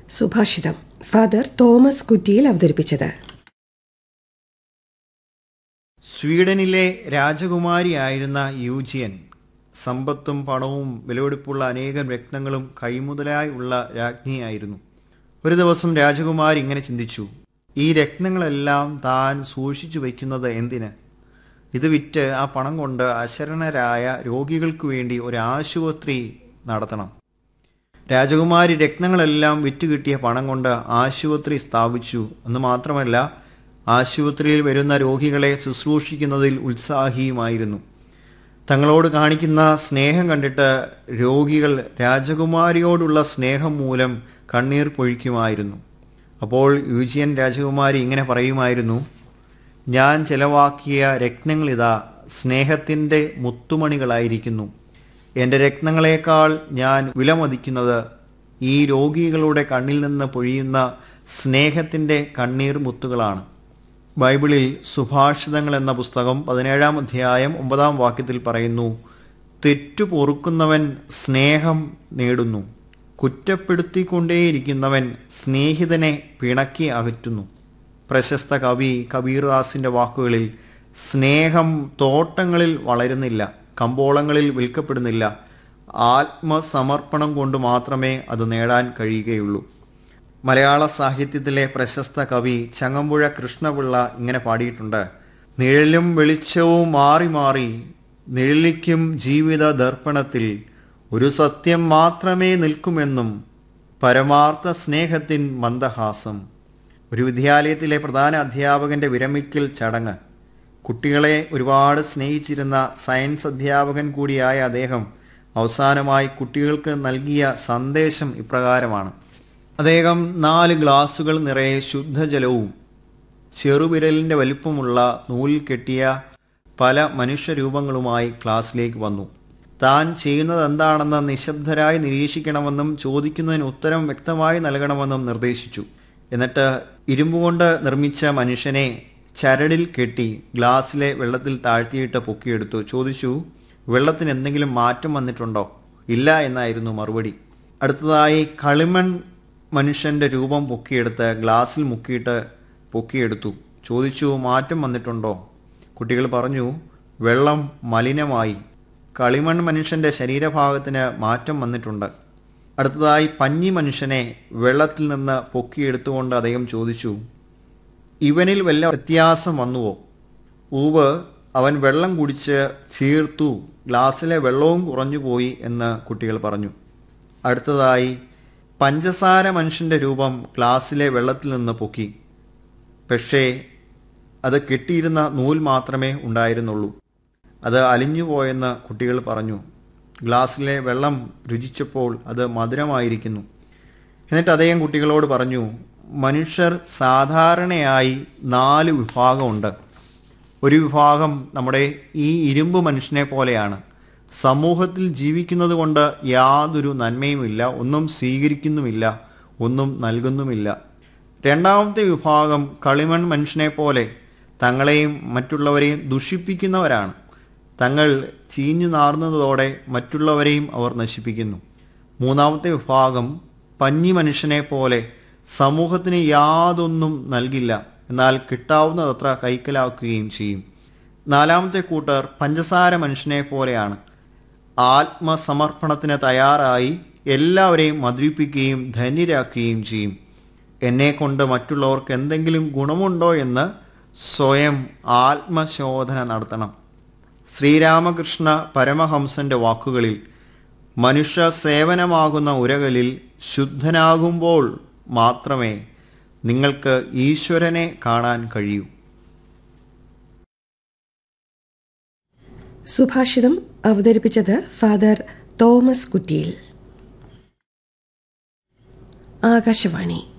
സുഭാഷിതം father Thomas കുറ്റിയിൽ അവതരിപ്പിച്ചത് സ്വീഡനിലെ രാജകുമാരിയായിരുന്ന യൂജിയൻ സമ്പത്തും പണവും വിലപിടിപ്പുള്ള അനേകം രത്നങ്ങളും കൈമുതലായി ഉള്ള രാജ്ഞിയായിരുന്നു ഒരു ദിവസം രാജകുമാരി ഇങ്ങനെ ചിന്തിച്ചു ഈ രത്നങ്ങളെല്ലാം താൻ സൂക്ഷിച്ചു വയ്ക്കുന്നത് എന്തിന് ഇത് വിറ്റ് ആ പണം കൊണ്ട് അശരണരായ രോഗികൾക്ക് വേണ്ടി ഒരു ആശുപത്രി നടത്തണം രാജകുമാരി രത്നങ്ങളെല്ലാം വിറ്റ് കിട്ടിയ പണം കൊണ്ട് ആശുപത്രി സ്ഥാപിച്ചു എന്ന് മാത്രമല്ല ആശുപത്രിയിൽ വരുന്ന രോഗികളെ ശുശ്രൂഷിക്കുന്നതിൽ ഉത്സാഹിയുമായിരുന്നു തങ്ങളോട് കാണിക്കുന്ന സ്നേഹം കണ്ടിട്ട് രോഗികൾ രാജകുമാരിയോടുള്ള സ്നേഹം മൂലം കണ്ണീർ പൊഴിക്കുമായിരുന്നു അപ്പോൾ യൂജിയൻ രാജകുമാരി ഇങ്ങനെ പറയുമായിരുന്നു ഞാൻ ചെലവാക്കിയ രത്നങ്ങളിതാ സ്നേഹത്തിൻ്റെ മുത്തുമണികളായിരിക്കുന്നു എൻ്റെ രത്നങ്ങളെക്കാൾ ഞാൻ വിലമതിക്കുന്നത് ഈ രോഗികളുടെ കണ്ണിൽ നിന്ന് പൊഴിയുന്ന സ്നേഹത്തിൻ്റെ കണ്ണീർ മുത്തുകളാണ് ബൈബിളിൽ സുഭാഷിതങ്ങൾ എന്ന പുസ്തകം പതിനേഴാം അധ്യായം ഒമ്പതാം വാക്യത്തിൽ പറയുന്നു തെറ്റു പൊറുക്കുന്നവൻ സ്നേഹം നേടുന്നു കുറ്റപ്പെടുത്തിക്കൊണ്ടേയിരിക്കുന്നവൻ സ്നേഹിതനെ പിണക്കി അകറ്റുന്നു പ്രശസ്ത കവി കബീർദാസിന്റെ വാക്കുകളിൽ സ്നേഹം തോട്ടങ്ങളിൽ വളരുന്നില്ല കമ്പോളങ്ങളിൽ വിൽക്കപ്പെടുന്നില്ല ആത്മസമർപ്പണം കൊണ്ട് മാത്രമേ അത് നേടാൻ കഴിയുകയുള്ളൂ മലയാള സാഹിത്യത്തിലെ പ്രശസ്ത കവി ചങ്ങമ്പുഴ കൃഷ്ണപിള്ള ഇങ്ങനെ പാടിയിട്ടുണ്ട് നിഴലും വെളിച്ചവും മാറി മാറി നിഴലിക്കും ജീവിത ദർപ്പണത്തിൽ ഒരു സത്യം മാത്രമേ നിൽക്കുമെന്നും പരമാർത്ഥ സ്നേഹത്തിൻ മന്ദഹാസം ഒരു വിദ്യാലയത്തിലെ പ്രധാന അധ്യാപകന്റെ വിരമിക്കൽ ചടങ്ങ് കുട്ടികളെ ഒരുപാട് സ്നേഹിച്ചിരുന്ന സയൻസ് അധ്യാപകൻ കൂടിയായ അദ്ദേഹം അവസാനമായി കുട്ടികൾക്ക് നൽകിയ സന്ദേശം ഇപ്രകാരമാണ് അദ്ദേഹം നാല് ഗ്ലാസുകൾ നിറയെ ശുദ്ധജലവും ചെറുവിരലിൻ്റെ വലിപ്പമുള്ള നൂലിൽ കെട്ടിയ പല മനുഷ്യരൂപങ്ങളുമായി ക്ലാസ്സിലേക്ക് വന്നു താൻ ചെയ്യുന്നത് എന്താണെന്ന് നിശബ്ദരായി നിരീക്ഷിക്കണമെന്നും ചോദിക്കുന്നതിന് ഉത്തരം വ്യക്തമായി നൽകണമെന്നും നിർദ്ദേശിച്ചു എന്നിട്ട് ഇരുമ്പുകൊണ്ട് നിർമ്മിച്ച മനുഷ്യനെ ചരടിൽ കെട്ടി ഗ്ലാസ്സിലെ വെള്ളത്തിൽ താഴ്ത്തിയിട്ട് പൊക്കിയെടുത്തു ചോദിച്ചു വെള്ളത്തിന് എന്തെങ്കിലും മാറ്റം വന്നിട്ടുണ്ടോ ഇല്ല എന്നായിരുന്നു മറുപടി അടുത്തതായി കളിമൺ മനുഷ്യന്റെ രൂപം പൊക്കിയെടുത്ത് ഗ്ലാസ്സിൽ മുക്കിയിട്ട് പൊക്കിയെടുത്തു ചോദിച്ചു മാറ്റം വന്നിട്ടുണ്ടോ കുട്ടികൾ പറഞ്ഞു വെള്ളം മലിനമായി കളിമൺ മനുഷ്യന്റെ ശരീരഭാഗത്തിന് മാറ്റം വന്നിട്ടുണ്ട് അടുത്തതായി പഞ്ഞി മനുഷ്യനെ വെള്ളത്തിൽ നിന്ന് പൊക്കിയെടുത്തുകൊണ്ട് അദ്ദേഹം ചോദിച്ചു ഇവനിൽ വല്ല വ്യത്യാസം വന്നുവോ ഊവ് അവൻ വെള്ളം കുടിച്ച് ചീർത്തു ഗ്ലാസ്സിലെ വെള്ളവും കുറഞ്ഞുപോയി എന്ന് കുട്ടികൾ പറഞ്ഞു അടുത്തതായി പഞ്ചസാര മനുഷ്യന്റെ രൂപം ഗ്ലാസ്സിലെ വെള്ളത്തിൽ നിന്ന് പൊക്കി പക്ഷേ അത് കെട്ടിയിരുന്ന നൂൽ മാത്രമേ ഉണ്ടായിരുന്നുള്ളൂ അത് അലിഞ്ഞുപോയെന്ന് കുട്ടികൾ പറഞ്ഞു ഗ്ലാസ്സിലെ വെള്ളം രുചിച്ചപ്പോൾ അത് മധുരമായിരിക്കുന്നു എന്നിട്ട് അദ്ദേഹം കുട്ടികളോട് പറഞ്ഞു മനുഷ്യർ സാധാരണയായി നാല് വിഭാഗമുണ്ട് ഒരു വിഭാഗം നമ്മുടെ ഈ ഇരുമ്പ് മനുഷ്യനെ പോലെയാണ് സമൂഹത്തിൽ ജീവിക്കുന്നത് കൊണ്ട് യാതൊരു നന്മയുമില്ല ഒന്നും സ്വീകരിക്കുന്നുമില്ല ഒന്നും നൽകുന്നുമില്ല രണ്ടാമത്തെ വിഭാഗം കളിമൺ മനുഷ്യനെ പോലെ തങ്ങളെയും മറ്റുള്ളവരെയും ദുഷിപ്പിക്കുന്നവരാണ് തങ്ങൾ ചീഞ്ഞു നാർന്നതോടെ മറ്റുള്ളവരെയും അവർ നശിപ്പിക്കുന്നു മൂന്നാമത്തെ വിഭാഗം പഞ്ഞി മനുഷ്യനെ പോലെ സമൂഹത്തിന് യാതൊന്നും നൽകില്ല എന്നാൽ കിട്ടാവുന്നതത്ര കൈക്കലാക്കുകയും ചെയ്യും നാലാമത്തെ കൂട്ടർ പഞ്ചസാര മനുഷ്യനെ പോലെയാണ് ആത്മസമർപ്പണത്തിന് തയ്യാറായി എല്ലാവരെയും മധുരിപ്പിക്കുകയും ധന്യരാക്കുകയും ചെയ്യും എന്നെ കൊണ്ട് മറ്റുള്ളവർക്ക് എന്തെങ്കിലും ഗുണമുണ്ടോ എന്ന് സ്വയം ആത്മശോധന നടത്തണം ശ്രീരാമകൃഷ്ണ പരമഹംസന്റെ വാക്കുകളിൽ മനുഷ്യ സേവനമാകുന്ന ഉരകളിൽ ശുദ്ധനാകുമ്പോൾ മാത്രമേ നിങ്ങൾക്ക് ഈശ്വരനെ കാണാൻ കഴിയൂ സുഭാഷിതം അവതരിപ്പിച്ചത് ഫാദർ തോമസ് കുറ്റിയിൽ ആകാശവാണി